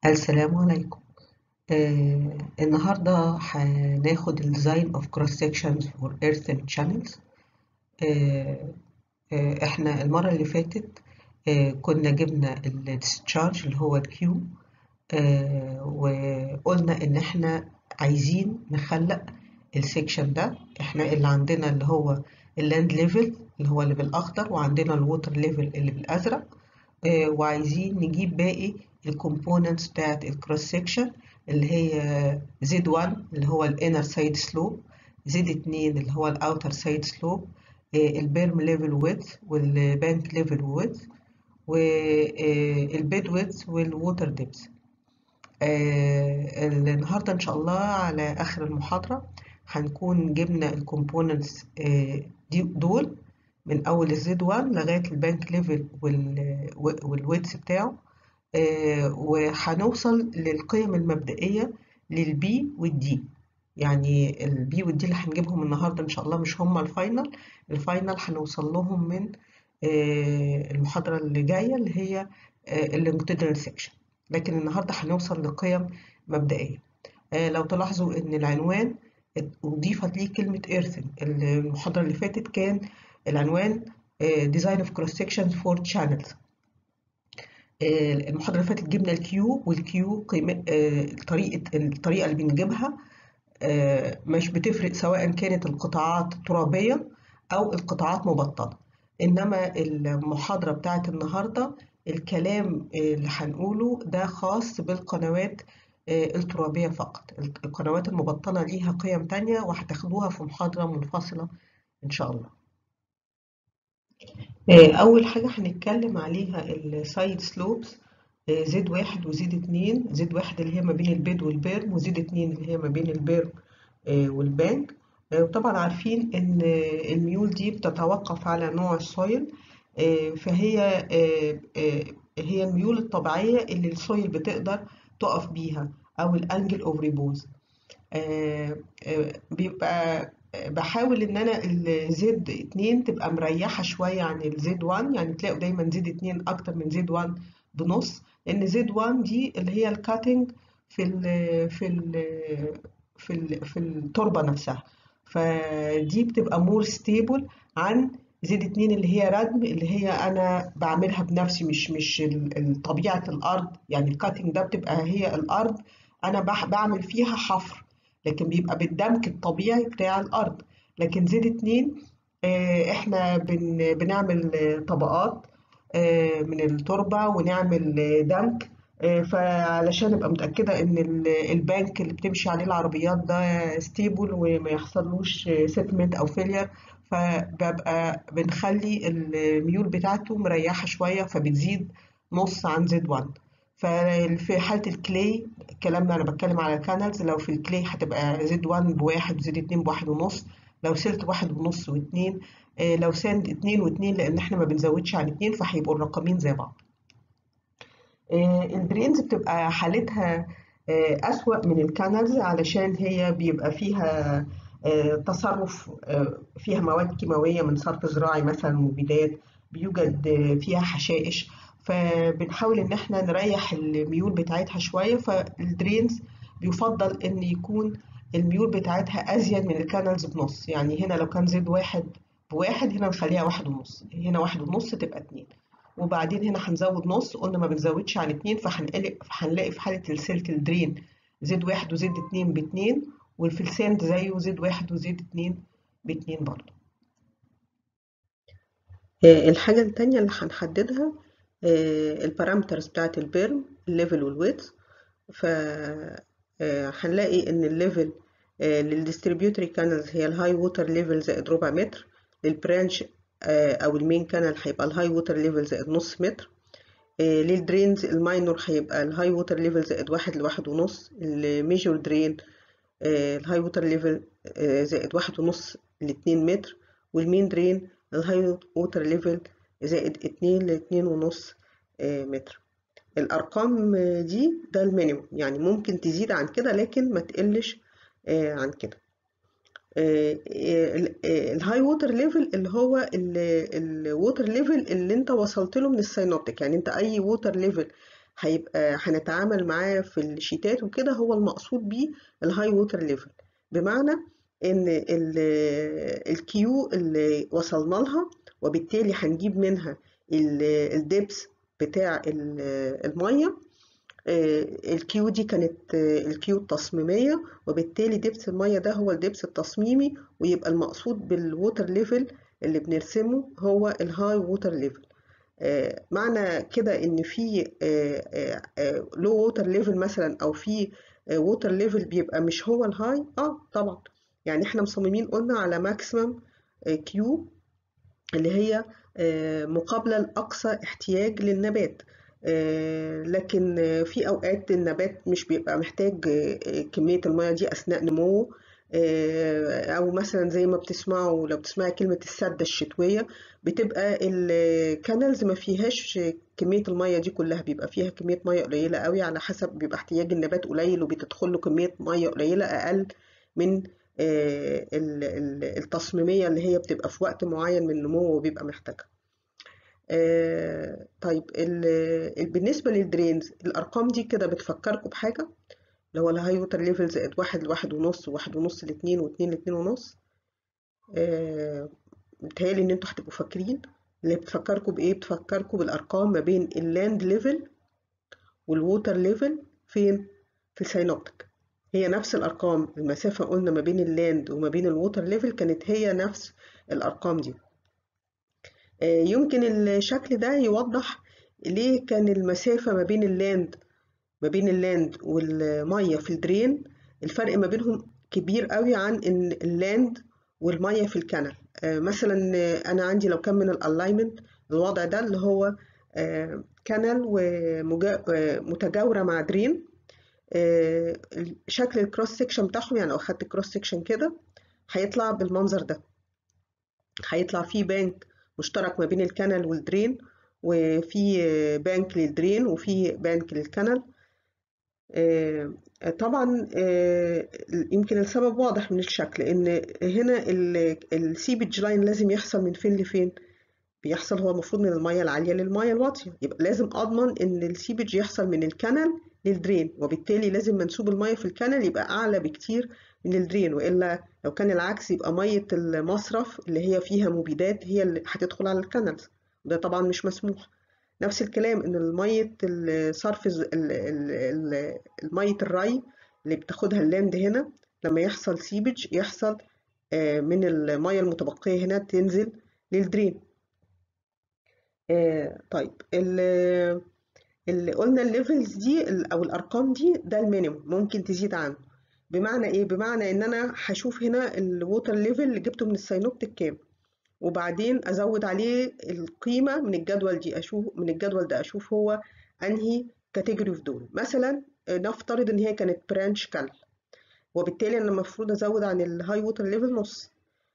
السلام عليكم آه النهاردة هناخد ال design of cross sections for earthen channels آه آه احنا المرة اللي فاتت آه كنا جبنا ال discharge اللي هو ال Q آه وقلنا ان احنا عايزين نخلق السكشن ده احنا اللي عندنا اللي هو اللاند ليفل اللي هو اللي بالاخضر وعندنا الووتر ليفل اللي بالازرق آه وعايزين نجيب باقي الكومبوننتس بتاعت الكروس سكشن اللي هي زد 1 اللي هو الانر سايد سلوب زد 2 اللي هو الاوتر سايد سلوب البيرم ليفل ويدث والبانك ليفل ويدث والبيد ويدث والووتر ديبس النهارده ان شاء الله على اخر المحاضره هنكون جبنا الكومبوننتس دول من اول الزد 1 لغايه البانك ليفل والويدث بتاعه آه وهنوصل للقيم المبدئية للبي والدي يعني البي والدي اللي هنجيبهم النهاردة إن شاء الله مش هما الفاينل الفاينل هنوصل لهم من آه المحاضرة اللي جاية اللي هي آه اللونجتودينال سيكشن لكن النهاردة هنوصل لقيم مبدئية لو تلاحظوا إن العنوان أضيفت ليه كلمة إيرثن المحاضرة اللي فاتت كان العنوان Design of Cross Sections for Channels المحاضرة اللي فاتت جبنا الكيو والكيو قيمة طريقة الطريقة اللي بنجيبها مش بتفرق سواء كانت القطاعات ترابية أو القطاعات مبطنة إنما المحاضرة بتاعت النهاردة الكلام اللي هنقوله ده خاص بالقنوات الترابية فقط القنوات المبطنة ليها قيم تانية وهتاخدوها في محاضرة منفصلة إن شاء الله أول حاجة هنتكلم عليها السايد سلوبس زد واحد وزد اتنين زد واحد اللي هي ما بين البيد والبيرم وزد اتنين اللي هي ما بين البيرم والبانك وطبعا عارفين إن الميول دي بتتوقف على نوع السويل فهي هي الميول الطبيعية اللي السويل بتقدر تقف بيها أو الأنجل أوف ريبوز بيبقى بحاول ان انا الزد 2 تبقى مريحه شويه عن الزد 1 يعني تلاقوا دايما زد 2 اكتر من زد 1 بنص لان زد 1 دي اللي هي الكاتنج في ال في ال في ال في التربه نفسها فدي بتبقى مور ستيبل عن زد 2 اللي هي ردم اللي هي انا بعملها بنفسي مش مش طبيعه الارض يعني الكاتنج ده بتبقى هي الارض انا بعمل فيها حفر لكن بيبقى بالدمك الطبيعي بتاع الأرض لكن زد اتنين احنا بن بنعمل طبقات من التربة ونعمل دمك فعلشان ابقى متأكدة ان البنك اللي بتمشي عليه العربيات ده ستيبل وما يحصلوش سيتمنت او فيلير فببقى بنخلي الميول بتاعته مريحة شوية فبتزيد نص عن زد 1 ففي حالة الكلي الكلام ده أنا بتكلم على الكانالز لو في الكلي هتبقى زد 1 بواحد وزد 2 بواحد ونص لو سلت واحد ونص واتنين آه لو ساند اتنين واتنين لأن احنا ما بنزودش عن اتنين فهيبقوا الرقمين زي بعض. آه الدرينز بتبقى حالتها آه أسوأ من الكانالز علشان هي بيبقى فيها تصرف فيها مواد كيماوية من صرف زراعي مثلا مبيدات بيوجد فيها حشائش فبنحاول ان احنا نريح الميول بتاعتها شويه فالدرينز بيفضل ان يكون الميول بتاعتها ازيد من الكانالز بنص يعني هنا لو كان زد واحد بواحد هنا نخليها واحد ونص هنا واحد ونص تبقى اتنين وبعدين هنا هنزود نص قلنا ما بنزودش عن اتنين فهنلاقي في حاله السلك الدرين زد واحد وزد اتنين باتنين وفي الساند زيه زد واحد وزد اتنين باتنين برضه الحاجة التانية اللي هنحددها البارامترز بتاعت البيرم الليفل والويدث فهنلاقي ان الليفل للديستريبيوتري كانالز هي الهاي ووتر ليفل زائد ربع متر للبرانش او المين كانال هيبقى الهاي ووتر ليفل زائد نص متر للدرينز الماينور هيبقى الهاي ووتر ليفل زائد واحد لواحد ونص الميجور درين الهاي ووتر ليفل زائد واحد ونص لاتنين متر والمين درين الهاي ووتر ليفل زائد اتنين لاتنين ونص متر الأرقام دي ده المينيموم يعني ممكن تزيد عن كده لكن ما تقلش عن كده الهاي ووتر ليفل اللي هو الووتر ليفل اللي انت وصلت له من السينوبتيك يعني انت اي ووتر ليفل هيبقى هنتعامل معاه في الشيتات وكده هو المقصود بيه الهاي ووتر ليفل بمعنى ان الكيو اللي وصلنا لها وبالتالي هنجيب منها الدبس بتاع الميه الكيو دي كانت الكيو التصميميه وبالتالي دبس الميه ده هو الدبس التصميمي ويبقى المقصود بالووتر ليفل اللي بنرسمه هو الهاي ووتر ليفل معنى كده ان في لو ووتر ليفل مثلا او في ووتر ليفل بيبقى مش هو الهاي اه طبعا يعني احنا مصممين قلنا على ماكسيمم كيو اللي هي مقابلة لأقصى احتياج للنبات لكن في أوقات النبات مش بيبقى محتاج كمية المياه دي أثناء نموه أو مثلا زي ما بتسمعوا لو بتسمعي كلمة السدة الشتوية بتبقى الكانالز ما فيهاش كمية المية دي كلها بيبقى فيها كمية مية قليلة قوي على حسب بيبقى احتياج النبات قليل وبتدخل له كمية مية قليلة أقل من التصميمية اللي هي بتبقى في وقت معين من نموه وبيبقى محتاجها طيب بالنسبة للدرينز الأرقام دي كده بتفكركم بحاجة اللي هو الهاي ووتر ليفل زائد واحد لواحد ونص وواحد ونص لاتنين واتنين لاتنين ونص متهيألي إن انتوا هتبقوا فاكرين اللي بتفكركم بإيه بتفكركم بالأرقام ما بين اللاند ليفل والووتر ليفل فين في الساينوبتيك هي نفس الأرقام المسافة قلنا ما بين اللاند وما بين الووتر ليفل كانت هي نفس الأرقام دي يمكن الشكل ده يوضح ليه كان المسافة ما بين اللاند ما بين اللاند والمية في الدرين الفرق ما بينهم كبير قوي عن ان اللاند والمية في الكنل مثلا انا عندي لو كان من الالاينمنت الوضع ده اللي هو كنل ومتجاورة مع درين شكل الكروس سيكشن بتاعهم يعني لو اخدت كروس سيكشن كده هيطلع بالمنظر ده هيطلع فيه بانك مشترك ما بين الكنل والدرين وفي بانك للدرين وفي بانك للكنل طبعا يمكن السبب واضح من الشكل ان هنا السيبج لاين لازم يحصل من فين لفين بيحصل هو المفروض من الميه العاليه للميه الواطيه يبقى لازم اضمن ان السيبج يحصل من الكنل للدرين وبالتالي لازم منسوب الميه في الكنل يبقى اعلى بكتير من الدرين والا لو كان العكس يبقى ميه المصرف اللي هي فيها مبيدات هي اللي هتدخل على الكنلز وده طبعا مش مسموح نفس الكلام ان الميه الصرف الميه الري اللي بتاخدها اللاند هنا لما يحصل سيبج يحصل من الميه المتبقيه هنا تنزل للدرين طيب اللي قلنا الليفلز دي او الارقام دي ده المينيموم ممكن تزيد عنه بمعنى ايه بمعنى ان انا هشوف هنا الووتر ليفل اللي جبته من الساينوبتيك كام وبعدين ازود عليه القيمه من الجدول دي اشوف من الجدول ده اشوف هو انهي كاتيجوري في دول مثلا نفترض ان هي كانت برانش كال وبالتالي انا المفروض ازود عن الهاي ووتر ليفل نص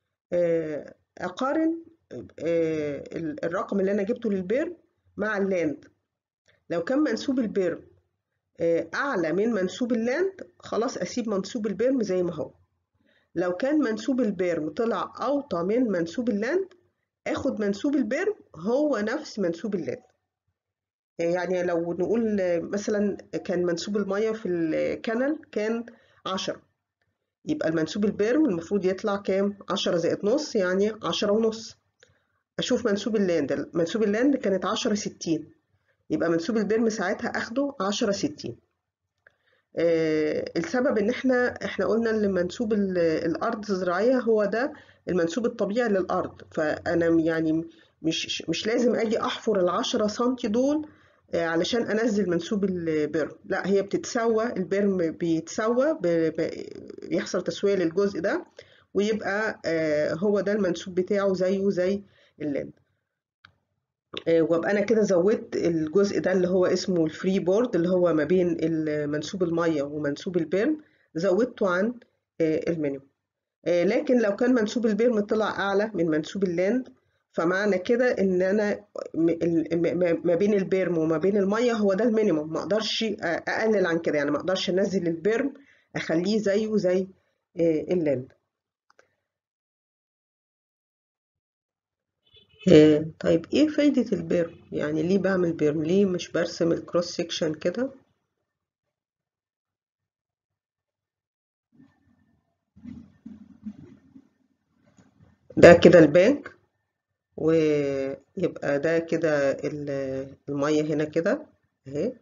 اقارن الرقم اللي انا جبته للبيرم مع اللاند لو كان منسوب البيرم اعلى من منسوب اللاند خلاص اسيب منسوب البيرم زي ما هو لو كان منسوب البيرم طلع اوطى من منسوب اللاند اخد منسوب البيرم هو نفس منسوب اللاند يعني لو نقول مثلا كان منسوب المية في الكنل كان عشرة يبقى المنسوب البيرم المفروض يطلع كام عشرة زائد نص يعني عشرة ونص اشوف منسوب اللاند منسوب اللاند كانت عشرة ستين يبقى منسوب البيرم ساعتها اخده عشرة ستين آه السبب ان احنا احنا قلنا ان منسوب الارض الزراعيه هو ده المنسوب الطبيعي للارض فانا يعني مش مش لازم اجي احفر العشرة سنتي دول آه علشان انزل منسوب البرم لا هي بتتسوى البرم بيتسوى بيحصل تسويه للجزء ده ويبقى آه هو ده المنسوب بتاعه زيه زي اللاند وابقى انا كده زودت الجزء ده اللي هو اسمه الفري بورد اللي هو ما بين منسوب الميه ومنسوب البيرم زودته عن المينيموم لكن لو كان منسوب البيرم طلع اعلى من منسوب اللاند فمعنى كده ان انا ما بين البيرم وما بين الميه هو ده المينيموم ما اقدرش اقلل عن كده يعني ما اقدرش انزل البيرم اخليه زيه زي اللاند آه، طيب ايه فايدة البيرم يعني ليه بعمل بيرم ليه مش برسم الكروس سيكشن كده ده كده البنك ويبقى ده كده ال- المية هنا كده اهي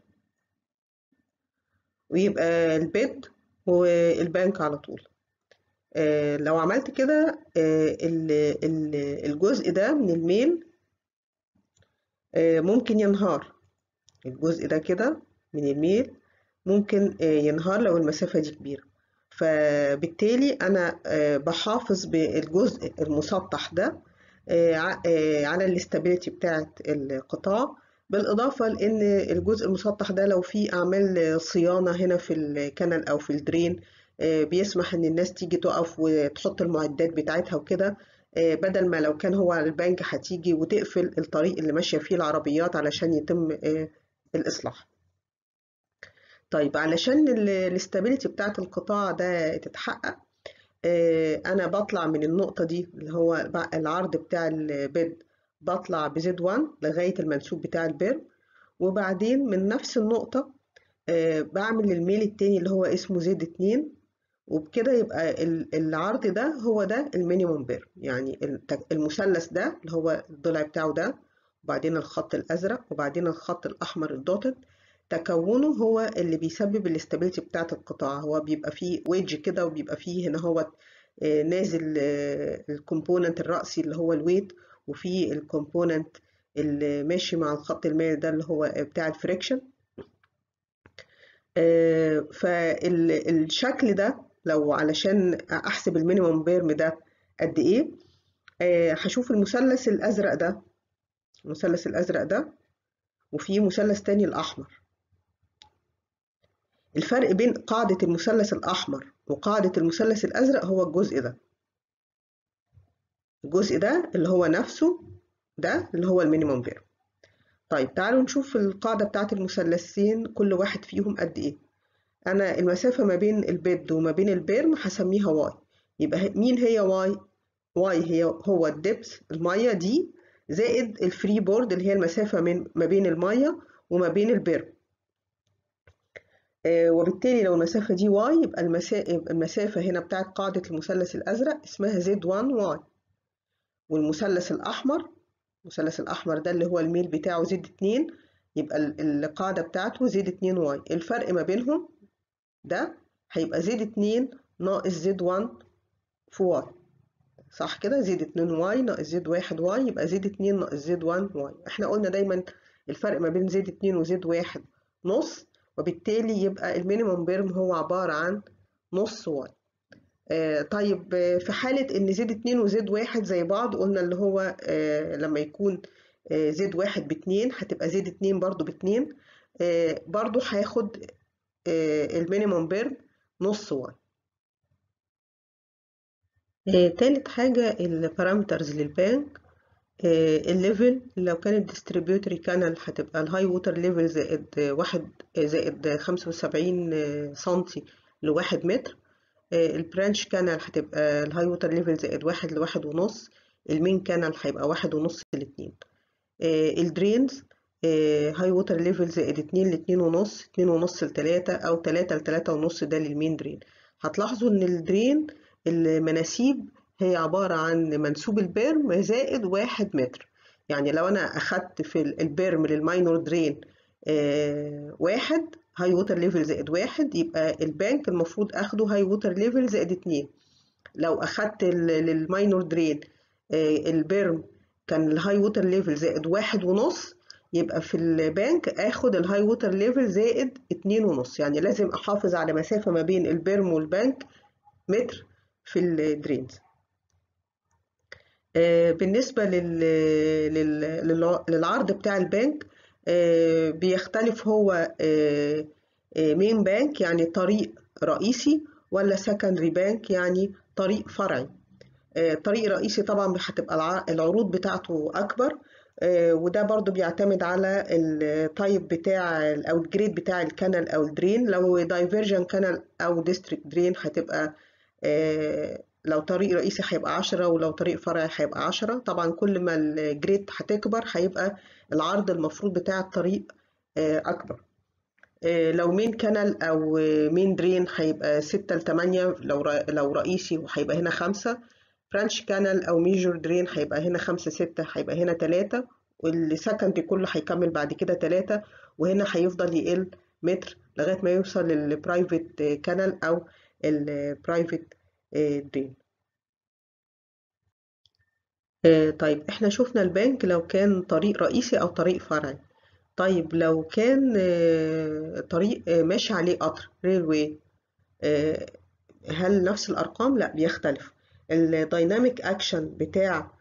ويبقى البيد والبنك على طول آه، لو عملت كده آه، ال- ال- الجزء ده من الميل آه، ممكن ينهار الجزء ده كده من الميل ممكن آه، ينهار لو المسافة دي كبيرة فبالتالي أنا آه، بحافظ بالجزء المسطح ده آه، ع- آه، على الاستابيليتي بتاعة القطاع بالإضافة لأن الجزء المسطح ده لو في أعمال صيانة هنا في الكنل أو في الدرين آه، بيسمح إن الناس تيجي تقف وتحط المعدات بتاعتها وكده آه، بدل ما لو كان هو على البنك هتيجي وتقفل الطريق اللي ماشية فيه العربيات علشان يتم آه، الإصلاح طيب علشان الاستابيليتي بتاعت القطاع ده تتحقق آه، انا بطلع من النقطة دي اللي هو بع- العرض بتاع البيد بطلع بزد 1 لغاية المنسوب بتاع البيرم وبعدين من نفس النقطة آه، بعمل الميل التاني اللي هو اسمه زد 2 وبكده يبقى ال- العرض ده هو ده المينيموم بيرم يعني الت- المثلث ده اللي هو الضلع بتاعه ده وبعدين الخط الأزرق وبعدين الخط الأحمر الدوتد تكونه هو اللي بيسبب الاستابيليتي بتاعة القطاع هو بيبقى فيه ويدج كده وبيبقى فيه هنا هو آه، نازل الكومبوننت الرأسي اللي هو الويت وفي الكومبوننت اللي ماشي مع الخط المائل ده اللي هو بتاع الفريكشن فالشكل ده لو علشان احسب المينيموم بيرم ده قد ايه آه، هشوف المثلث الازرق ده المثلث الازرق ده وفي مثلث تاني الاحمر الفرق بين قاعدة المثلث الأحمر وقاعدة المثلث الأزرق هو الجزء ده الجزء ده اللي هو نفسه ده اللي هو المينيموم بيرم طيب تعالوا نشوف القاعدة بتاعت المثلثين كل واحد فيهم قد إيه أنا المسافة ما بين البيد وما بين البيرم هسميها واي يبقى ه- مين هي واي؟ واي هي هو الدبس المية دي زائد الفري بورد اللي هي المسافة من ما بين المية وما بين البيرم آه، وبالتالي لو المسافة دي واي يبقى المسا- يبقى المسافة هنا بتاعت قاعدة المثلث الأزرق اسمها زد 1 واي والمثلث الأحمر المثلث الأحمر ده اللي هو الميل بتاعه زد 2 يبقى ال- القاعدة بتاعته زد 2 واي الفرق ما بينهم ده هيبقى زد 2 ناقص زد 1 في واي صح كده زد 2 واي ناقص زد 1 واي يبقى زد 2 ناقص زد 1 واي احنا قلنا دايما الفرق ما بين زد 2 وزد 1 نص وبالتالي يبقى المينيموم بيرم هو عبارة عن نص واي آه طيب آه، في حالة إن زد 2 وزد 1 زي بعض قلنا اللي هو آه لما يكون آه زد 1 باتنين هتبقى زد 2 برضو باتنين آه برضو هياخد آه المينيموم بيرم نص واي آه تالت حاجة البارامترز للبانك آه الليفل لو كانت ديستريبيوتري كانال هتبقى الهاي ووتر ليفل زائد آه، واحد آه، زائد خمسة وسبعين سنتي لواحد متر البرانش كانال هتبقى الهاي ووتر ليفل زائد واحد لواحد ونص المين كانال هيبقى واحد ونص لاتنين الدرينز هاي ووتر ليفل زائد اتنين لاتنين ونص اتنين ونص لتلاتة أو تلاتة لتلاتة ونص ده للمين درين هتلاحظوا إن الدرين المناسيب هي عبارة عن منسوب البرم زائد واحد متر يعني لو أنا أخدت في ال- البرم للماينور درين آه، واحد هاي ووتر ليفل زائد واحد يبقى البانك المفروض أخده هاي ووتر ليفل زائد اتنين لو أخدت ال- للماينور درين آه، البرم كان الهاي ووتر ليفل زائد واحد ونص يبقى في البانك اخد الهاي ووتر ليفل زائد اتنين ونص يعني لازم احافظ على مسافة ما بين البرم والبانك متر في الدرينز آه، بالنسبة لل... لل... لل- للعرض بتاع البنك آه، بيختلف هو مين بانك يعني طريق رئيسي ولا سكندري بانك يعني طريق فرعي آه، طريق رئيسي طبعا هتبقى الع- العروض بتاعته أكبر آه، وده برضو بيعتمد على التايب بتاع ال- أو الجريد بتاع الكانال أو الدرين لو دايفرجن كانال أو ديستريكت درين هتبقى آه، لو طريق رئيسي هيبقى عشرة ولو طريق فرعي هيبقى عشرة طبعا كل ما الجريد هتكبر هيبقى العرض المفروض بتاع الطريق أكبر لو مين كانال أو مين درين هيبقى ستة لتمانية لو لو رئيسي وهيبقى هنا خمسة برانش كانال أو ميجور درين هيبقى هنا خمسة ستة هيبقى هنا تلاتة والسكندري كله هيكمل بعد كده تلاتة وهنا هيفضل يقل متر لغاية ما يوصل للبرايفت كانال أو البرايفت درين طيب احنا شفنا البنك لو كان طريق رئيسي أو طريق فرعي طيب لو كان طريق ماشي عليه قطر ريلوي هل نفس الأرقام؟ لا بيختلف الدايناميك أكشن بتاع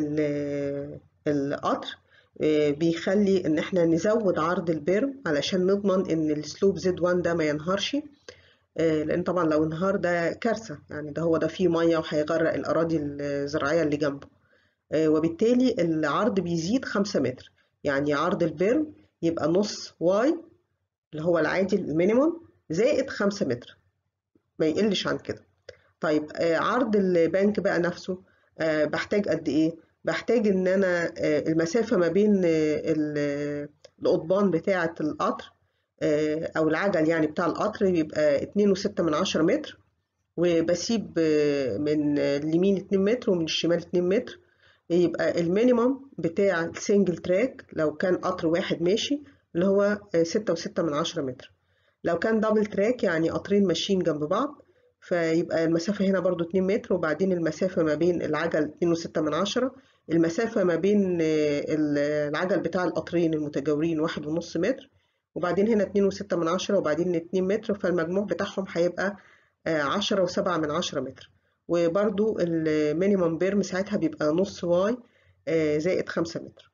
القطر بيخلي ان احنا نزود عرض البرم علشان نضمن ان السلوب زد 1 ده ما ينهارش لان طبعا لو انهار ده كارثه يعني ده هو ده فيه ميه وهيغرق الاراضي الزراعيه اللي جنبه وبالتالي العرض بيزيد 5 متر يعني عرض البرم يبقى نص واي اللي هو العادي المينيموم زائد 5 متر ما يقلش عن كده طيب عرض البنك بقى نفسه بحتاج قد ايه بحتاج ان انا المسافه ما بين القضبان بتاعه القطر او العجل يعني بتاع القطر يبقى اتنين وستة من عشرة متر وبسيب من اليمين اتنين متر ومن الشمال اتنين متر يبقى المينيمم بتاع السنجل تراك لو كان قطر واحد ماشي اللي هو ستة وستة من عشرة متر لو كان دبل تراك يعني قطرين ماشيين جنب بعض فيبقى المسافة هنا برضو 2 متر وبعدين المسافة ما بين العجل 2.6 من عشرة المسافة ما بين العجل بتاع القطرين المتجاورين واحد ونص متر وبعدين هنا 2.6 من عشرة وبعدين 2 متر فالمجموع بتاعهم هيبقى عشرة وسبعة من عشرة متر وبرضو المينيمم بيرم ساعتها بيبقى نص واي زائد خمسة متر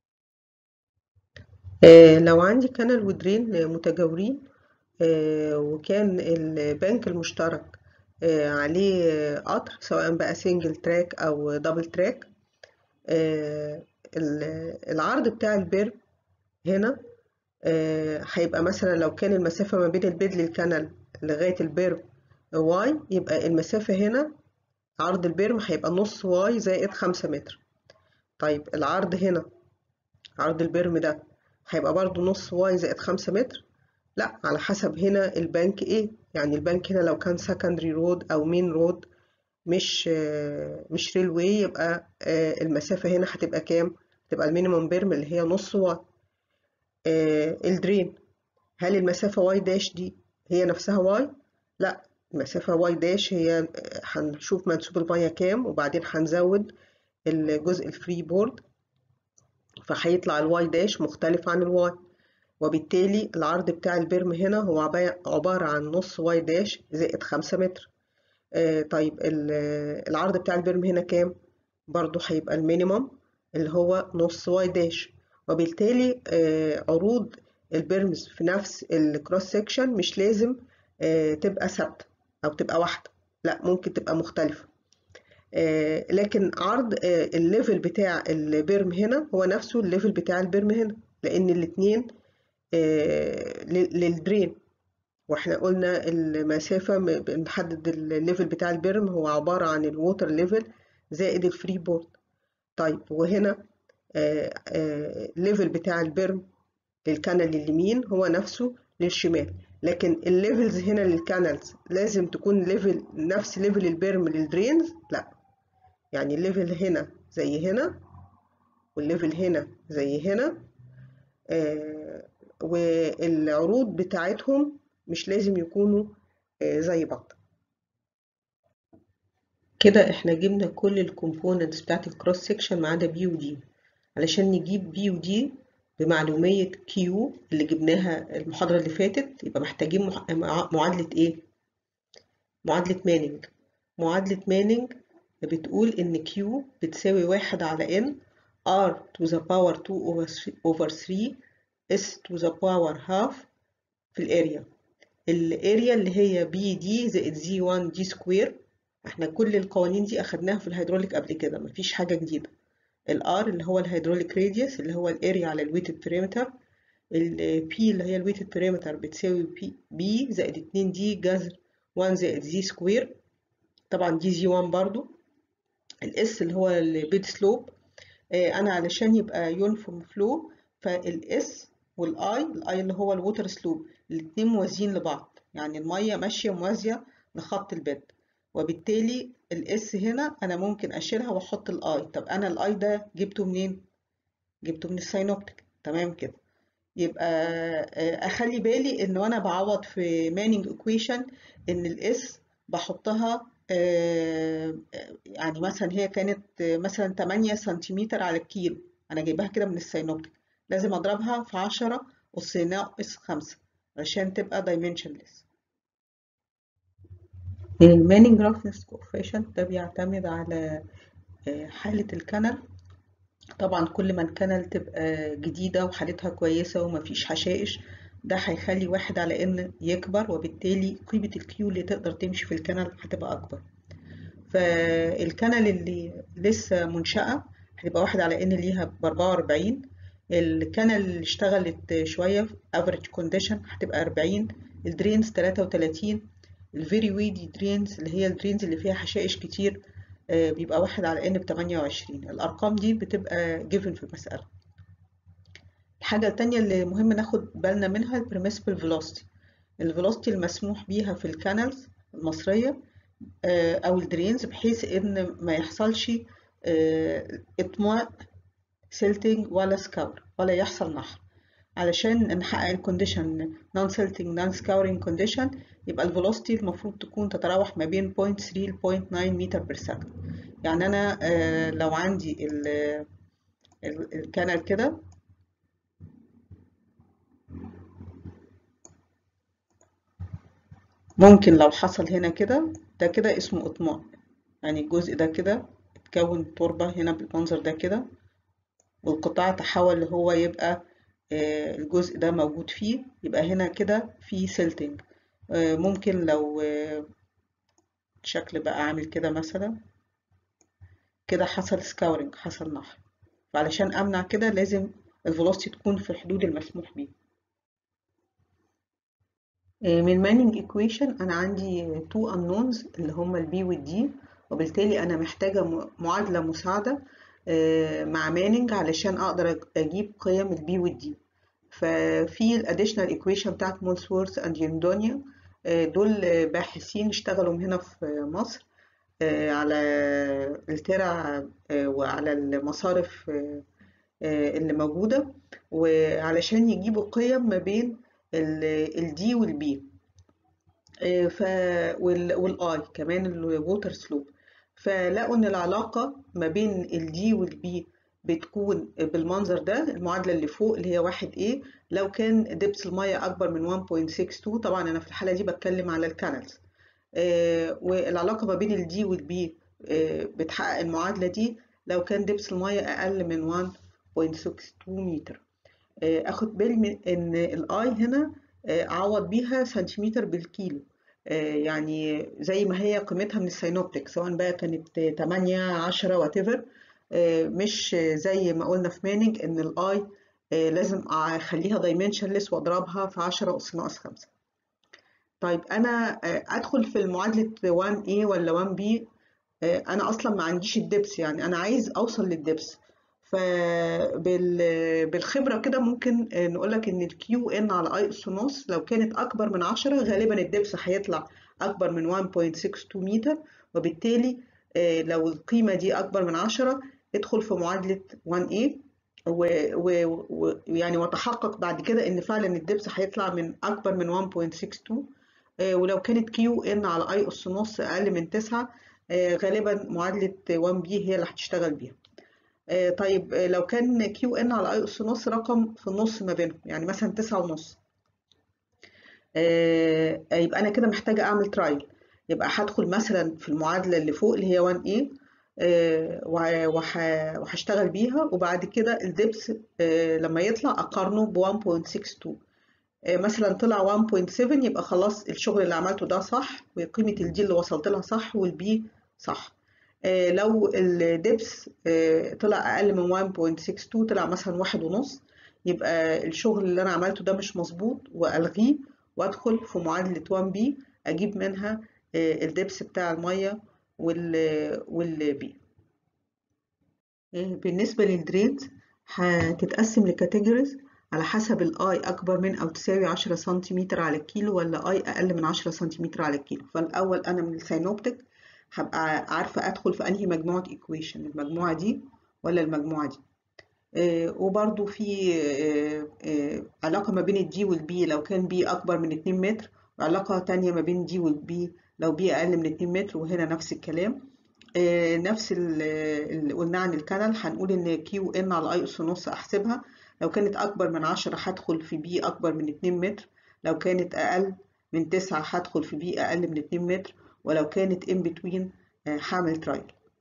لو عندي كانال ودرين متجاورين وكان البنك المشترك عليه قطر سواء بقى سنجل تراك أو دبل تراك العرض بتاع البيرم هنا هيبقى مثلا لو كان المسافة ما بين البيد للكنل لغاية البيرم واي يبقى المسافة هنا عرض البيرم هيبقى نص واي زائد خمسة متر طيب العرض هنا عرض البيرم ده هيبقى برضو نص واي زائد خمسة متر لا على حسب هنا البنك ايه يعني البنك هنا لو كان سكندري رود او مين رود مش مش ريلوي يبقى المسافة هنا هتبقى كام هتبقى المينيموم بيرم اللي هي نص واي الدرين هل المسافة واي داش دي هي نفسها واي لا المسافة واي داش هي هنشوف منسوب المية كام وبعدين هنزود الجزء الفري بورد فهيطلع الواي داش مختلف عن الواي وبالتالي العرض بتاع البرم هنا هو عبارة عن نص واي داش زائد خمسة متر آه طيب العرض بتاع البرم هنا كام؟ برضو هيبقى المينيمم اللي هو نص واي داش وبالتالي آه عروض البرمز في نفس الكروس سيكشن مش لازم آه تبقى ثابتة أو تبقى واحدة لا ممكن تبقى مختلفة لكن عرض الليفل بتاع البرم هنا هو نفسه الليفل بتاع البرم هنا لأن الاتنين للدرين واحنا قلنا المسافة بنحدد الليفل بتاع البرم هو عبارة عن الووتر ليفل زائد الفري بورد طيب وهنا الليفل بتاع البرم للكانال اليمين هو نفسه للشمال لكن الليفلز هنا للكانالز لازم تكون ليفل نفس ليفل البرم للدرينز لا يعني الليفل هنا زي هنا والليفل هنا زي هنا آه والعروض بتاعتهم مش لازم يكونوا آه زي بعض كده احنا جبنا كل الكومبوننتس بتاعت الكروس سيكشن ما عدا بي ودي علشان نجيب بي ودي بمعلومية كيو اللي جبناها المحاضرة اللي فاتت يبقى محتاجين معادلة ايه؟ معادلة مانينج معادلة مانينج بتقول إن Q بتساوي واحد على N R to the power 2 over 3 S to the power half في الاريا الاريا اللي هي بي دي زائد زي 1 دي سكوير احنا كل القوانين دي اخدناها في الهيدروليك قبل كده مفيش حاجة جديدة الار اللي هو الهيدروليك راديوس اللي هو الاريا على الويتد بريمتر البي اللي هي الويتد بريمتر بتساوي بي, بي زائد 2 دي جذر 1 زائد زي سكوير طبعا دي جي 1 برضو الاس اللي هو البيد سلوب انا علشان يبقى يونيفورم فلو فالاس والاي الاي اللي هو الووتر سلوب الاتنين موازيين لبعض يعني الميه ماشيه موازيه لخط البيد وبالتالي الاس هنا انا ممكن اشيلها واحط الاي طب انا الاي ده جبته منين جبته من الساينوبتيك تمام كده يبقى اخلي بالي ان وانا بعوض في مانينج ايكويشن ان الاس بحطها يعني مثلا هي كانت مثلا 8 سنتيمتر على الكيلو انا جايباها كده من الساينوبتيك لازم اضربها في 10 اس ناقص 5 عشان تبقى dimensionless المانينج رافنس كوفيشنت ده بيعتمد على حالة الكنل طبعا كل ما الكنل تبقى جديدة وحالتها كويسة ومفيش حشائش ده هيخلي واحد على ان يكبر وبالتالي قيمة الكيو اللي تقدر تمشي في الكنل هتبقى اكبر فالكنل اللي لسه منشأة هتبقى واحد على ان ليها ب 44 الكنل اللي اشتغلت شوية average condition هتبقى 40 الدرينز 33 الفيري ويدي درينز اللي هي الدرينز اللي فيها حشائش كتير بيبقى واحد على ان ب 28 الارقام دي بتبقى جيفن في المسألة الحاجة التانية اللي مهم ناخد بالنا منها البريمسبل فيلوسيتي الفيلوسيتي المسموح بيها في الكانلز المصرية أو الدرينز بحيث إن ما يحصلش إطماء سيلتنج ولا سكاور ولا يحصل نحر علشان نحقق الكونديشن نون سيلتنج نون سكاورينج كونديشن يبقى الفيلوسيتي المفروض تكون تتراوح ما بين 0.3 ل 0.9 متر بير سكند يعني أنا لو عندي الكانال كده ممكن لو حصل هنا كده ده كده اسمه اطماء يعني الجزء ده كده اتكون تربة هنا بالمنظر ده كده والقطاع تحول اللي هو يبقى الجزء ده موجود فيه يبقى هنا كده في سيلتنج ممكن لو شكل بقى عامل كده مثلا كده حصل سكاورنج حصل نحر فعلشان امنع كده لازم الفيلوسيتي تكون في الحدود المسموح بيه من المانينج ايكويشن انا عندي تو unknowns اللي هما البي والدي وبالتالي انا محتاجه معادله مساعده مع مانينج علشان اقدر اجيب قيم البي والدي ففي الاديشنال ايكويشن بتاعت مولسورث اند يوندونيا دول باحثين اشتغلوا هنا في مصر على الترع وعلى المصارف اللي موجوده وعلشان يجيبوا قيم ما بين الدي والبي ف والاي كمان الووتر سلوب فلقوا ان العلاقه ما بين الدي والبي بتكون بالمنظر ده المعادله اللي فوق اللي هي واحد ايه لو كان دبس الميه اكبر من 1.62 طبعا انا في الحاله دي بتكلم على الكانالز والعلاقه ما بين الدي والبي بتحقق المعادله دي لو كان دبس الميه اقل من 1.62 متر اخد بالي من ان الاي هنا اعوض بيها سنتيمتر بالكيلو يعني زي ما هي قيمتها من السينوبتيك سواء بقى كانت 8 10 وات ايفر مش زي ما قلنا في مانج ان الاي لازم اخليها دايمنشنلس واضربها في 10 اس ناقص 5 طيب انا ادخل في المعادله 1 a ولا 1 b انا اصلا ما عنديش الدبس يعني انا عايز اوصل للدبس فبالخبرة كده ممكن نقولك إن الكيو إن على أي أس نص لو كانت أكبر من عشرة غالبا الدبس هيطلع أكبر من 1.62 متر وبالتالي لو القيمة دي أكبر من عشرة ادخل في معادلة 1A ويعني وتحقق بعد كده إن فعلا الدبس هيطلع من أكبر من 1.62 ولو كانت كيو إن على أي أس نص أقل من 9 غالبا معادلة 1B هي اللي هتشتغل بيها. طيب لو كان كيو ان على اي اس نص رقم في النص ما بينهم يعني مثلا تسعة ونص يبقى انا كده محتاجه اعمل ترايل يبقى هدخل مثلا في المعادله اللي فوق اللي هي 1 a وهشتغل بيها وبعد كده الدبس لما يطلع اقارنه ب 1.62 مثلا طلع 1.7 يبقى خلاص الشغل اللي عملته ده صح وقيمه الدي اللي وصلت لها صح والبي صح لو الدبس طلع اقل من 1.62 طلع مثلا واحد ونص يبقى الشغل اللي انا عملته ده مش مظبوط والغيه وادخل في معادله 1 b اجيب منها الدبس بتاع الميه وال والبي بالنسبة للدرينز هتتقسم لكاتيجوريز على حسب الاي اكبر من او تساوي 10 سنتيمتر على الكيلو ولا اي اقل من 10 سنتيمتر على الكيلو فالاول انا من السينوبتيك هبقى عارفه ادخل في انهي مجموعه ايكويشن المجموعه دي ولا المجموعه دي آه وبرده في آه آه علاقه ما بين الدي والبي لو كان بي اكبر من 2 متر وعلاقه تانية ما بين دي والبي لو بي اقل من 2 متر وهنا نفس الكلام نفس اللي قلنا عن الكانال هنقول ان كيو ان على اي اس نص احسبها لو كانت اكبر من 10 هدخل في بي اكبر من 2 متر لو كانت اقل من 9 هدخل في بي اقل من 2 متر ولو كانت ان بتوين هعمل ترايل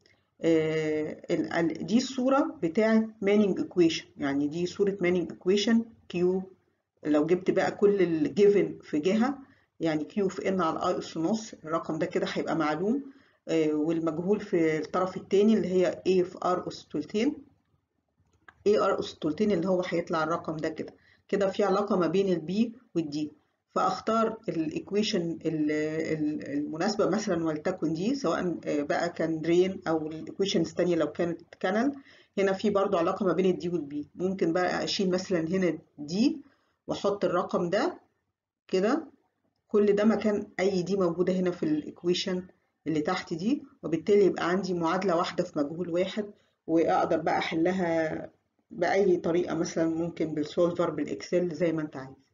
دي الصوره بتاعه مانينج ايكويشن يعني دي صوره مانينج ايكويشن كيو لو جبت بقى كل الجيفن في جهه يعني كيو في ان على اي اس نص الرقم ده كده هيبقى معلوم والمجهول في الطرف الثاني اللي هي A في R أس تلتين A R أس تلتين اللي هو هيطلع الرقم ده كده كده في علاقة ما بين البي والدي فأختار الإيكويشن المناسبة مثلا ولتكن دي سواء بقى كان درين أو الإيكويشنز الثانية لو كانت كانال هنا في برضو علاقة ما بين الدي والبي ممكن بقى أشيل مثلا هنا دي وأحط الرقم ده كده كل ده مكان أي دي موجودة هنا في الإيكويشن اللي تحت دي وبالتالي يبقى عندي معادلة واحدة في مجهول واحد وأقدر بقى أحلها بأي طريقة مثلا ممكن بالسولفر بالإكسل زي ما أنت عايز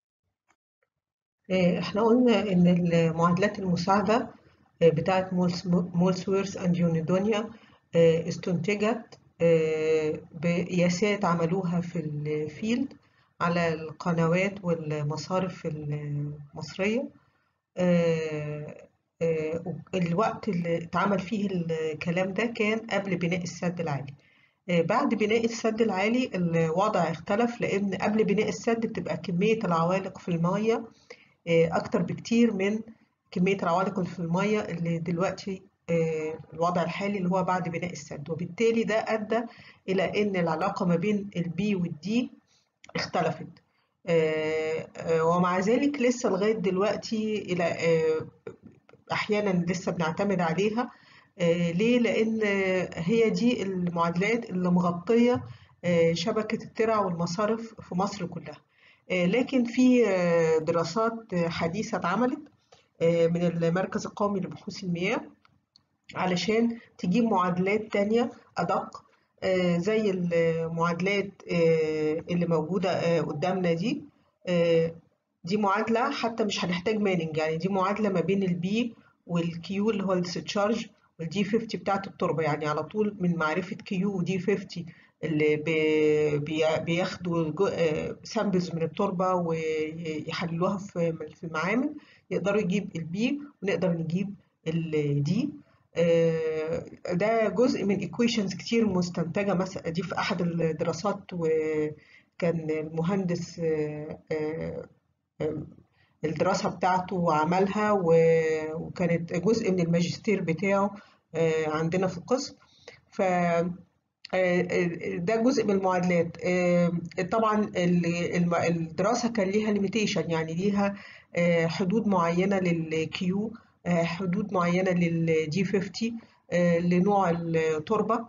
احنا قلنا إن المعادلات المساعدة بتاعت مولسويرس أند يونيدونيا استنتجت بقياسات عملوها في الفيلد على القنوات والمصارف المصرية الوقت اللي اتعمل فيه الكلام ده كان قبل بناء السد العالي بعد بناء السد العالي الوضع اختلف لأن قبل بناء السد بتبقى كمية العوالق في المية أكتر بكتير من كمية العوالق اللي في المية اللي دلوقتي الوضع الحالي اللي هو بعد بناء السد وبالتالي ده أدى إلى إن العلاقة ما بين البي والدي اختلفت ومع ذلك لسه لغاية دلوقتي إلى احيانا لسه بنعتمد عليها ليه لان هي دي المعادلات اللي مغطيه شبكه الترع والمصارف في مصر كلها لكن في دراسات حديثه اتعملت من المركز القومي لبحوث المياه علشان تجيب معادلات تانية ادق زي المعادلات اللي موجوده قدامنا دي دي معادلة حتى مش هنحتاج ماننج يعني دي معادلة ما بين البي والكيو اللي هو الستشارج والدي 50 بتاعت التربة يعني على طول من معرفة كيو ودي 50 اللي بي بياخدوا سامبلز من التربة ويحللوها في في المعامل يقدروا يجيب البي ونقدر نجيب الدي ده جزء من ايكويشنز كتير مستنتجة مثلا دي في أحد الدراسات وكان المهندس الدراسة بتاعته عملها وكانت جزء من الماجستير بتاعه عندنا في القسم ف ده جزء من المعادلات طبعا الدراسة كان ليها ليميتيشن يعني ليها حدود معينة للكيو حدود معينة للدي 50 لنوع التربة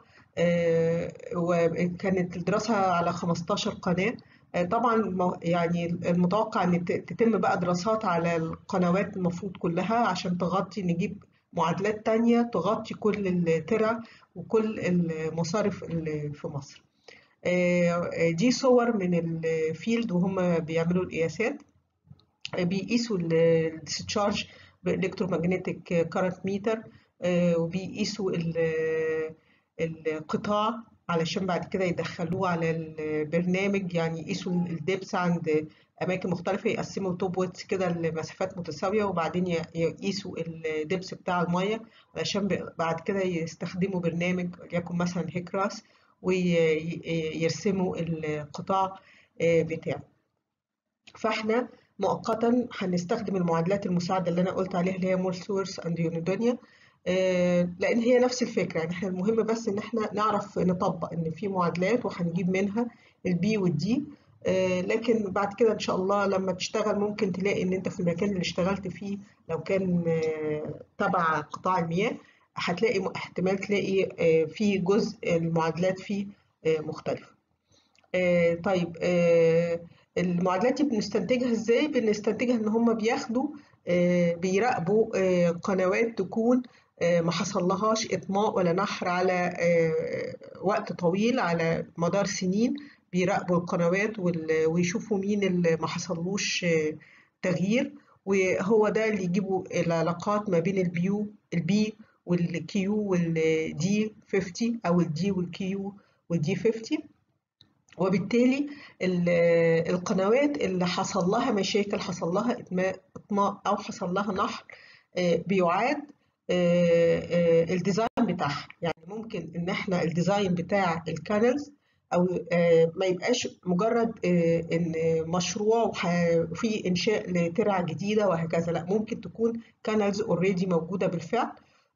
وكانت الدراسة على 15 قناة طبعا يعني المتوقع ان تتم بقى دراسات على القنوات المفروض كلها عشان تغطي نجيب معادلات تانية تغطي كل الترع وكل المصارف اللي في مصر دي صور من الفيلد وهم بيعملوا القياسات بيقيسوا الديسشارج بالكترومagnetic كارنت ميتر وبيقيسوا القطاع علشان بعد كده يدخلوه على البرنامج يعني يقيسوا الدبس عند أماكن مختلفة يقسموا توب ويتس كده لمسافات متساوية وبعدين يقيسوا الدبس بتاع المية علشان بعد كده يستخدموا برنامج وليكن مثلا هيكراس ويرسموا القطاع بتاعه فاحنا مؤقتا هنستخدم المعادلات المساعدة اللي أنا قلت عليها اللي هي مولسورس أند يونيدونيا لان هي نفس الفكره يعني احنا المهم بس ان احنا نعرف نطبق ان في معادلات وهنجيب منها البي والدي لكن بعد كده ان شاء الله لما تشتغل ممكن تلاقي ان انت في المكان اللي اشتغلت فيه لو كان تبع قطاع المياه هتلاقي احتمال تلاقي في جزء المعادلات فيه مختلفة طيب المعادلات دي بنستنتجها ازاي بنستنتجها ان هم بياخدوا بيراقبوا قنوات تكون ما حصلهاش اطماء ولا نحر على وقت طويل على مدار سنين بيراقبوا القنوات ويشوفوا مين اللي ما حصلوش تغيير وهو ده اللي يجيبوا العلاقات ما بين البيو البي والكيو والدي 50 او الدي والكيو والدي 50 وبالتالي القنوات اللي حصل لها مشاكل حصل لها اطماء او حصل لها نحر بيعاد الديزاين بتاعها يعني ممكن ان احنا الديزاين بتاع الكانلز او ما يبقاش مجرد ان مشروع وفي انشاء لترع جديده وهكذا لا ممكن تكون كانلز اوريدي موجوده بالفعل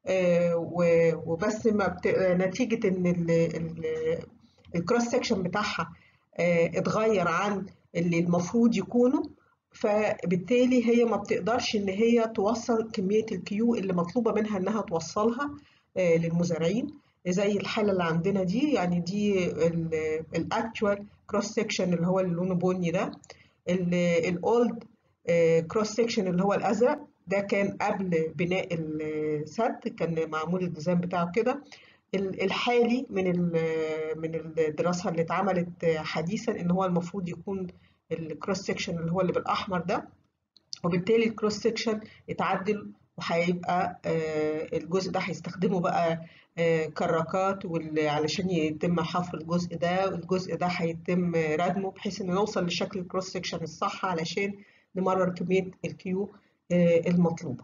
وبس ما بت... نتيجه ان الكروس سكشن بتاعها اتغير عن اللي المفروض يكونوا فبالتالي هي ما بتقدرش ان هي توصل كميه الكيو اللي مطلوبه منها انها توصلها للمزارعين زي الحاله اللي عندنا دي يعني دي الاكتوال كروس سكشن اللي هو اللي لونه بني ده الاولد كروس سكشن اللي هو الازرق ده كان قبل بناء السد كان معمول الديزاين بتاعه كده الحالي من من الدراسه اللي اتعملت حديثا ان هو المفروض يكون الكروس سكشن اللي هو اللي بالاحمر ده وبالتالي الكروس سكشن اتعدل وهيبقى الجزء ده هيستخدمه بقى كراكات علشان يتم حفر الجزء ده والجزء ده هيتم ردمه بحيث ان نوصل لشكل الكروس سكشن الصح علشان نمرر كميه الكيو المطلوبه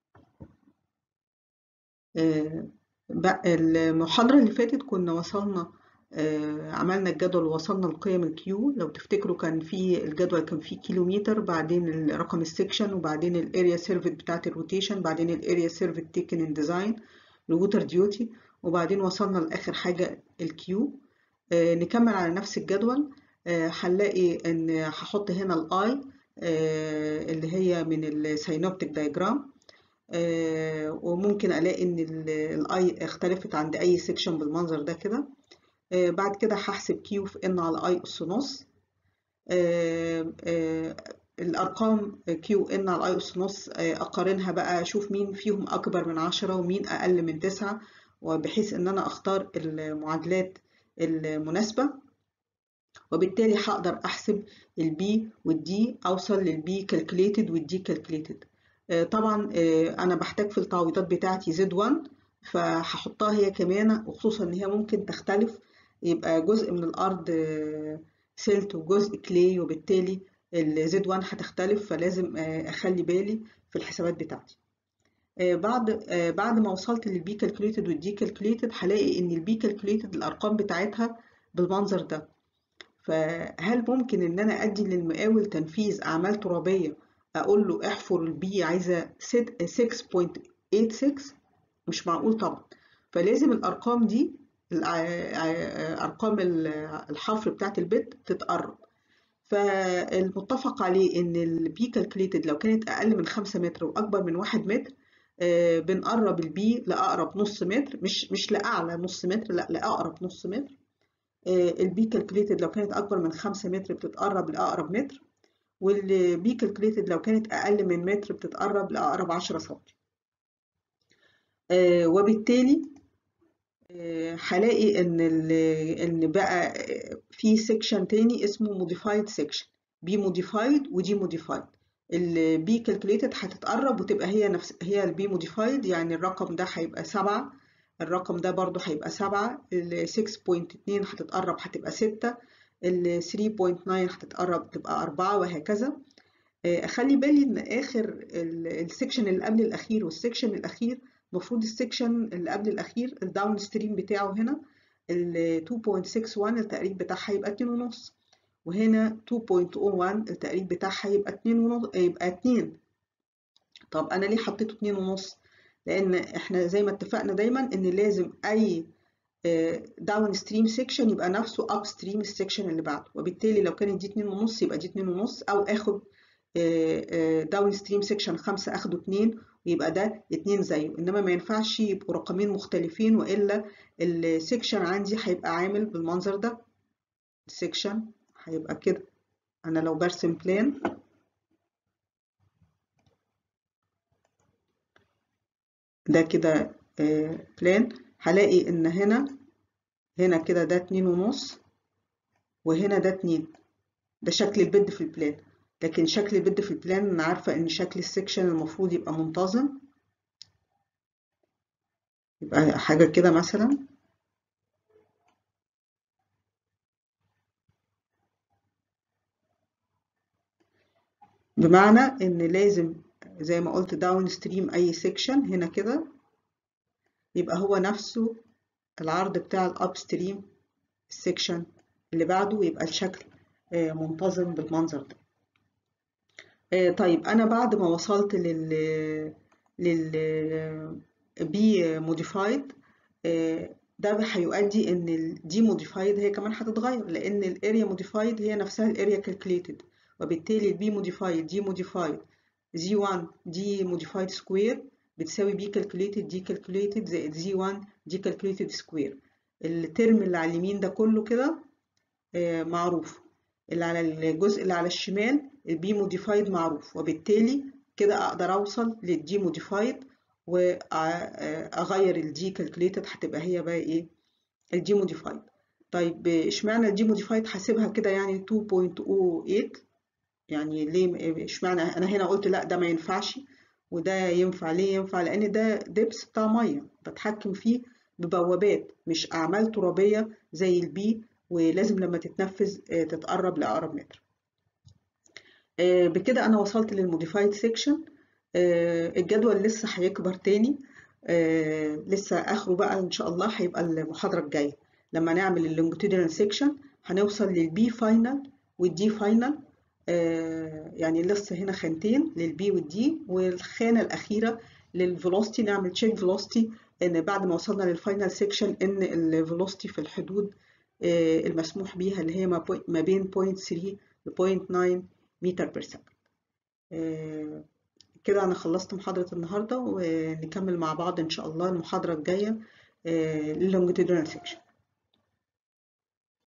المحاضرة اللي فاتت كنا وصلنا عملنا الجدول ووصلنا لقيم الكيو لو تفتكروا كان في الجدول كان فيه كيلومتر بعدين رقم السكشن وبعدين الاريا سيرفيد بتاعت الروتيشن بعدين الاريا سيرفيد تيكن ان ديزاين الووتر ديوتي وبعدين وصلنا لاخر حاجه الكيو نكمل على نفس الجدول هنلاقي ان هحط هنا الاي اللي هي من السينوبتيك دايجرام آه وممكن الاقي ان الاي اختلفت عند اي سيكشن بالمنظر ده كده آه بعد كده هحسب كيو في ان على اي اس نص آه الارقام كيو ان على اي اس نص اقارنها بقى اشوف مين فيهم اكبر من عشرة ومين اقل من تسعة وبحيث ان انا اختار المعادلات المناسبة وبالتالي هقدر احسب البي والدي اوصل للبي كالكوليتد والدي كالكوليتد طبعا انا بحتاج في التعويضات بتاعتي زد 1 فهحطها هي كمان وخصوصا ان هي ممكن تختلف يبقى جزء من الارض سلت وجزء كلي وبالتالي الزد 1 هتختلف فلازم اخلي بالي في الحسابات بتاعتي بعد بعد ما وصلت للبي كالكوليتد والدي كالكوليتد هلاقي ان البي كالكوليتد الارقام بتاعتها بالمنظر ده فهل ممكن ان انا ادي للمقاول تنفيذ اعمال ترابيه اقول له احفر البي عايزه 6.86 مش معقول طبعا فلازم الارقام دي ارقام الحفر بتاعت البيت تتقرب فالمتفق عليه ان البي كالكوليتد لو كانت اقل من 5 متر واكبر من 1 متر بنقرب البي لاقرب نص متر مش مش لاعلى نص متر لا لاقرب نص متر البي كالكوليتد لو كانت اكبر من 5 متر بتتقرب لاقرب متر والبي كالكوليتد لو كانت اقل من متر بتتقرب لاقرب 10 سم آه وبالتالي هلاقي آه ان ان بقى في سيكشن تاني اسمه موديفايد سيكشن بي موديفايد ودي موديفايد البي كالكوليتد هتتقرب وتبقى هي نفس هي البي موديفايد يعني الرقم ده هيبقى 7 الرقم ده برضو هيبقى 7 ال 6.2 هتتقرب هتبقى 6 ال 3.9 هتتقرب تبقى 4 وهكذا اخلي بالي ان اخر السكشن اللي قبل الاخير والسكشن الاخير المفروض السكشن اللي قبل الاخير الداون ستريم بتاعه هنا ال 2.61 التقريب بتاعها يبقى 2.5 وهنا 2.01 التقريب بتاعها يبقى 2 يبقى 2 طب انا ليه حطيته 2.5 لان احنا زي ما اتفقنا دايما ان لازم اي داون ستريم سيكشن يبقى نفسه اب ستريم السيكشن اللي بعده وبالتالي لو كانت دي 2.5 يبقى دي 2.5 او اخد داون ستريم سيكشن 5 اخده 2 ويبقى ده 2 زيه انما ما ينفعش يبقوا رقمين مختلفين والا السيكشن عندي هيبقى عامل بالمنظر ده السيكشن هيبقى كده انا لو برسم بلان ده كده بلان هلاقي ان هنا هنا كده ده اتنين ونص وهنا ده اتنين ده شكل البد في البلان لكن شكل البد في البلان انا عارفة ان شكل السكشن المفروض يبقى منتظم يبقى حاجة كده مثلا بمعنى ان لازم زي ما قلت داون ستريم اي سيكشن هنا كده يبقى هو نفسه العرض بتاع الاب ستريم السيكشن اللي بعده يبقى الشكل منتظم بالمنظر ده طيب انا بعد ما وصلت لل لل بي موديفايد ده هيؤدي ان الدي موديفايد هي كمان هتتغير لان الاريا موديفايد هي نفسها الاريا كالكوليتد وبالتالي البي موديفايد دي موديفايد زي 1 دي موديفايد سكوير بتساوي بي كالكوليتد دي كالكوليتد زائد زي 1 دي كالكوليتد سكوير الترم اللي على اليمين ده كله كده معروف اللي على الجزء اللي على الشمال البي موديفايد معروف وبالتالي كده اقدر اوصل للدي موديفايد واغير الدي كالكوليتد هتبقى هي بقى ايه الدي موديفايد طيب اشمعنى الدي موديفايد حاسبها كده يعني 2.08 يعني ليه اشمعنى انا هنا قلت لا ده ما ينفعش وده ينفع ليه ينفع لان ده دبس بتاع ميه بتحكم فيه ببوابات مش اعمال ترابيه زي البي ولازم لما تتنفذ تتقرب لاقرب متر بكده انا وصلت للموديفايد سيكشن الجدول لسه هيكبر تاني لسه اخره بقى ان شاء الله هيبقى المحاضره الجايه لما نعمل اللونجيتودينال سيكشن هنوصل للبي فاينل والدي فاينل يعني لسه هنا خانتين للبي والدي والخانه الاخيره للفيلوستي نعمل تشيك فيلوستي ان بعد ما وصلنا للفاينل سيكشن ان الفيلوستي في الحدود المسموح بيها اللي هي ما بين 0.3 ل 0.9 متر بير سكند كده انا خلصت محاضرة النهاردة ونكمل مع بعض ان شاء الله المحاضرة الجاية للونجيتودينال سيكشن